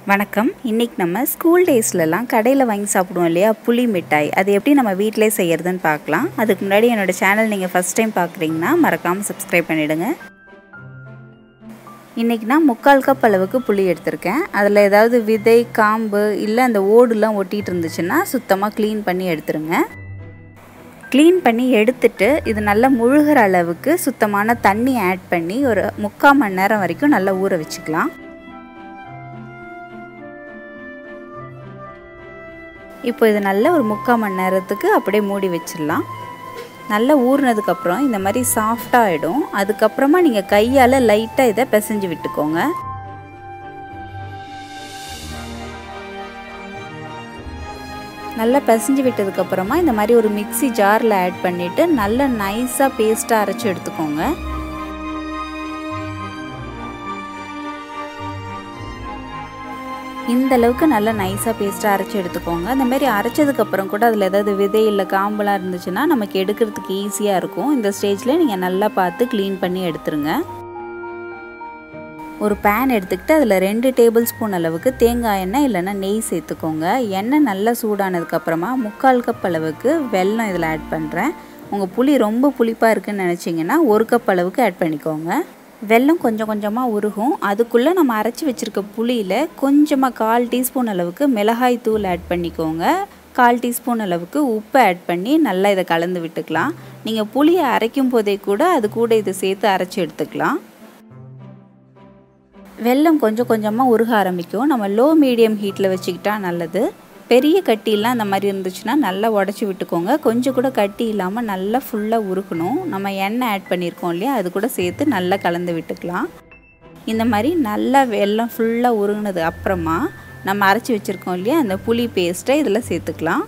வணக்கம் இன்றைக்கி நம்ம ஸ்கூல் டேஸ்லலாம் கடையில் வாங்கி சாப்பிடுவோம் இல்லையா புளி மிட்டாய் அது எப்படி நம்ம வீட்டிலே செய்யறதுன்னு பார்க்கலாம் அதுக்கு முன்னாடி என்னோட சேனல் நீங்கள் ஃபஸ்ட் டைம் பார்க்குறீங்கன்னா மறக்காமல் சப்ஸ்கிரைப் பண்ணிவிடுங்க இன்றைக்கி நான் முக்கால் கப் அளவுக்கு புளி எடுத்திருக்கேன் அதில் ஏதாவது விதை காம்பு இல்லை அந்த ஓடுலாம் ஒட்டிகிட்டு இருந்துச்சுன்னா சுத்தமாக க்ளீன் பண்ணி எடுத்துருங்க க்ளீன் பண்ணி எடுத்துட்டு இது நல்லா முழுகிற அளவுக்கு சுத்தமான தண்ணி ஆட் பண்ணி ஒரு முக்கால் மணி நேரம் வரைக்கும் நல்லா ஊற வச்சுக்கலாம் இப்போ இது நல்ல ஒரு முக்கால் மணி நேரத்துக்கு அப்படியே மூடி வச்சிடலாம் நல்லா ஊறினதுக்கப்புறம் இந்த மாதிரி சாஃப்டாக ஆகிடும் அதுக்கப்புறமா நீங்கள் கையால் லைட்டாக இதை பிசைஞ்சு விட்டுக்கோங்க நல்லா பிசைஞ்சு விட்டதுக்கப்புறமா இந்த மாதிரி ஒரு மிக்சி ஜாரில் ஆட் பண்ணிவிட்டு நல்லா நைஸாக பேஸ்ட்டாக அரைச்சி எடுத்துக்கோங்க இந்த அளவுக்கு நல்லா நைஸாக பேஸ்ட்டாக அரைச்சி எடுத்துக்கோங்க அந்த மாதிரி அரைச்சதுக்கப்புறம் கூட அதில் ஏதாவது விதை இல்லை காம்பெலாம் இருந்துச்சுன்னா நமக்கு எடுக்கிறதுக்கு ஈஸியாக இருக்கும் இந்த ஸ்டேஜில் நீங்கள் நல்லா பார்த்து க்ளீன் பண்ணி எடுத்துருங்க ஒரு பேன் எடுத்துக்கிட்டு அதில் ரெண்டு டேபிள் ஸ்பூன் அளவுக்கு தேங்காய் எண்ணெய் இல்லைன்னா நெய் சேர்த்துக்கோங்க எண்ணெய் நல்லா சூடானதுக்கப்புறமா முக்கால் கப் அளவுக்கு வெல்லம் இதில் ஆட் பண்ணுறேன் உங்கள் புளி ரொம்ப புளிப்பாக இருக்குன்னு நினச்சிங்கன்னா ஒரு கப் அளவுக்கு ஆட் பண்ணிக்கோங்க வெல்லம் கொஞ்சம் கொஞ்சமாக உருகும் அதுக்குள்ளே நம்ம அரைச்சி வச்சுருக்க புளியில் கொஞ்சமாக கால் டீஸ்பூன் அளவுக்கு மிளகாய் தூள் ஆட் பண்ணிக்கோங்க கால் டீஸ்பூன் அளவுக்கு உப்பு ஆட் பண்ணி நல்லா இதை கலந்து விட்டுக்கலாம் நீங்கள் புளியை அரைக்கும் போதே கூட அது கூட இதை சேர்த்து அரைச்சி எடுத்துக்கலாம் வெல்லம் கொஞ்சம் கொஞ்சமாக உருக ஆரம்பிக்கும் நம்ம லோ மீடியம் ஹீட்டில் வச்சுக்கிட்டா நல்லது பெரிய கட்டிலாம் அந்த மாதிரி இருந்துச்சுன்னா நல்லா உடச்சி விட்டுக்கோங்க கொஞ்சம் கூட கட்டி இல்லாமல் நல்லா ஃபுல்லாக உருகணும் நம்ம எண்ணெய் ஆட் பண்ணியிருக்கோம் இல்லையா அது கூட சேர்த்து நல்லா கலந்து விட்டுக்கலாம் இந்த மாதிரி நல்லா வெல்லம் ஃபுல்லாக உருகினது அப்புறமா நம்ம அரைச்சி வச்சுருக்கோம் இல்லையா அந்த புளி பேஸ்ட்டை இதில் சேர்த்துக்கலாம்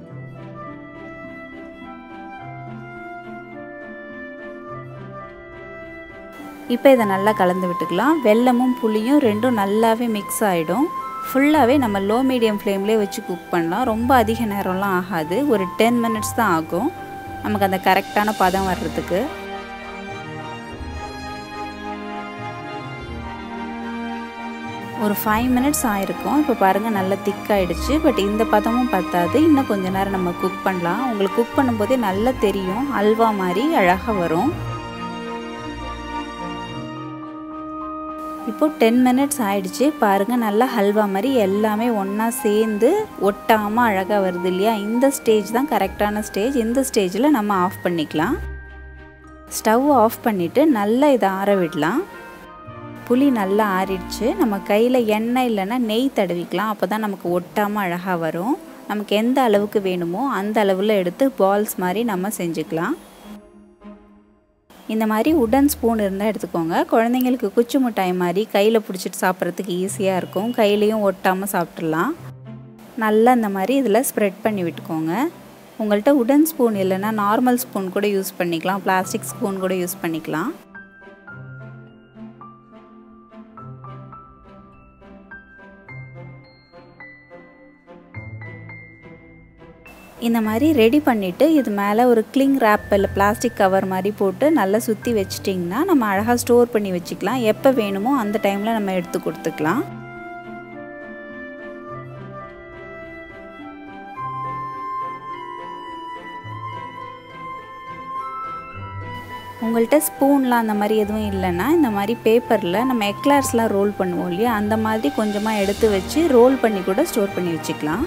இப்போ இதை நல்லா கலந்து விட்டுக்கலாம் வெல்லமும் புளியும் ரெண்டும் நல்லாவே மிக்ஸ் ஆகிடும் ஃபுல்லாகவே நம்ம லோ மீடியம் ஃப்ளேம்லேயே வச்சு குக் பண்ணலாம் ரொம்ப அதிக நேரம்லாம் ஆகாது ஒரு டென் மினிட்ஸ் தான் ஆகும் நமக்கு அந்த கரெக்டான பதம் வர்றதுக்கு ஒரு ஃபைவ் மினிட்ஸ் ஆயிருக்கும் இப்போ பாருங்கள் நல்லா திக்காயிடுச்சு பட் இந்த பதமும் பத்தாது இன்னும் கொஞ்ச நேரம் நம்ம குக் பண்ணலாம் உங்களுக்கு குக் பண்ணும்போதே நல்லா தெரியும் அல்வா மாதிரி அழகாக வரும் இப்போது டென் மினிட்ஸ் ஆயிடுச்சு பாருங்கள் நல்லா ஹல்வா மாதிரி எல்லாமே ஒன்றா சேர்ந்து ஒட்டாமல் அழகாக வருது இல்லையா இந்த ஸ்டேஜ் தான் கரெக்டான ஸ்டேஜ் இந்த ஸ்டேஜில் நம்ம ஆஃப் பண்ணிக்கலாம் ஸ்டவ் ஆஃப் பண்ணிவிட்டு நல்லா இதை ஆற விடலாம் புளி நல்லா ஆறிடுச்சு நம்ம கையில் எண்ணெய் இல்லைன்னா நெய் தடவிக்கலாம் அப்போ தான் நமக்கு ஒட்டாமல் அழகாக வரும் நமக்கு எந்த அளவுக்கு வேணுமோ அந்த அளவில் எடுத்து பால்ஸ் மாதிரி நம்ம செஞ்சுக்கலாம் இந்த மாதிரி உடன் ஸ்பூன் இருந்தால் எடுத்துக்கோங்க குழந்தைங்களுக்கு குச்சி மிட்டாய் மாதிரி கையில் பிடிச்சிட்டு சாப்பிட்றதுக்கு ஈஸியாக இருக்கும் கையிலையும் ஒட்டாமல் சாப்பிட்றலாம் நல்லா இந்த மாதிரி இதில் ஸ்ப்ரெட் பண்ணி விட்டுக்கோங்க உங்கள்கிட்ட உடன் ஸ்பூன் இல்லைன்னா நார்மல் ஸ்பூன் கூட யூஸ் பண்ணிக்கலாம் பிளாஸ்டிக் ஸ்பூன் கூட யூஸ் பண்ணிக்கலாம் இந்த மாதிரி ரெடி பண்ணிவிட்டு இது மேலே ஒரு கிளிங் ரேப் இல்லை பிளாஸ்டிக் கவர் மாதிரி போட்டு நல்லா சுற்றி வச்சிட்டிங்கன்னா நம்ம அழகாக ஸ்டோர் பண்ணி வச்சுக்கலாம் எப்போ வேணுமோ அந்த டைமில் நம்ம எடுத்து கொடுத்துக்கலாம் உங்கள்கிட்ட ஸ்பூன்லாம் அந்த மாதிரி எதுவும் இல்லைன்னா இந்த மாதிரி பேப்பரில் நம்ம எக்லார்ஸ்லாம் ரோல் பண்ணுவோம் இல்லையா அந்த மாதிரி கொஞ்சமாக எடுத்து வச்சு ரோல் பண்ணி கூட ஸ்டோர் பண்ணி வச்சுக்கலாம்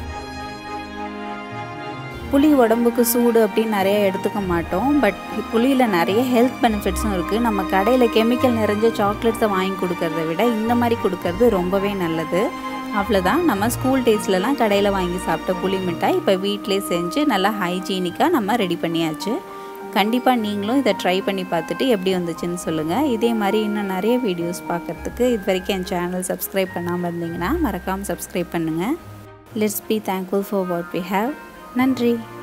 புளி உடம்புக்கு சூடு அப்படின்னு நிறைய எடுத்துக்க மாட்டோம் பட் புளியில் நிறைய ஹெல்த் பெனிஃபிட்ஸும் இருக்குது நம்ம கடையில் கெமிக்கல் நிறைஞ்ச சாக்லேட்ஸை வாங்கி கொடுக்கறத விட இந்த மாதிரி கொடுக்கறது ரொம்பவே நல்லது அவ்வளோதான் நம்ம ஸ்கூல் டேஸ்லலாம் கடையில் வாங்கி சாப்பிட்ட புளி மிட்டாய் இப்போ வீட்டிலே செஞ்சு நல்லா ஹைஜீனிக்காக நம்ம ரெடி பண்ணியாச்சு கண்டிப்பாக நீங்களும் இதை ட்ரை பண்ணி பார்த்துட்டு எப்படி வந்துச்சுன்னு சொல்லுங்கள் இதே மாதிரி இன்னும் நிறைய வீடியோஸ் பார்க்குறதுக்கு இது வரைக்கும் என் சேனல் சப்ஸ்கிரைப் பண்ணாமல் இருந்தீங்கன்னா மறக்காமல் சப்ஸ்கிரைப் பண்ணுங்கள் let's be thankful for what we have நன்றி